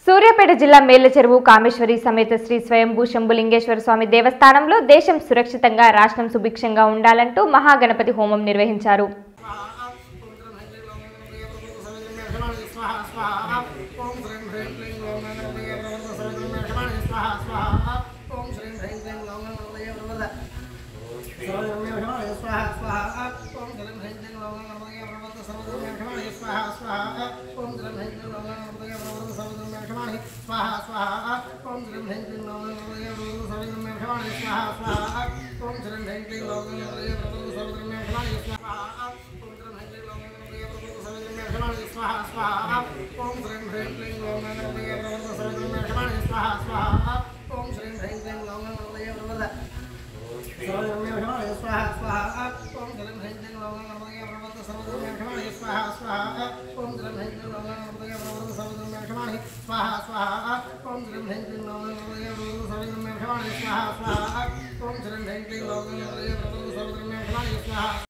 సూర్యాపేట జిల్లా మేళ్ల చెరువు కామేశ్వరి సమేత శ్రీ స్వయంభూ శంభులింగేశ్వర స్వామి దేవస్థానంలో దేశం సురక్షితంగా రాష్ట్రం సుభిక్షంగా ఉండాలంటూ మహాగణపతి హోమం నిర్వహించారు స్వాహ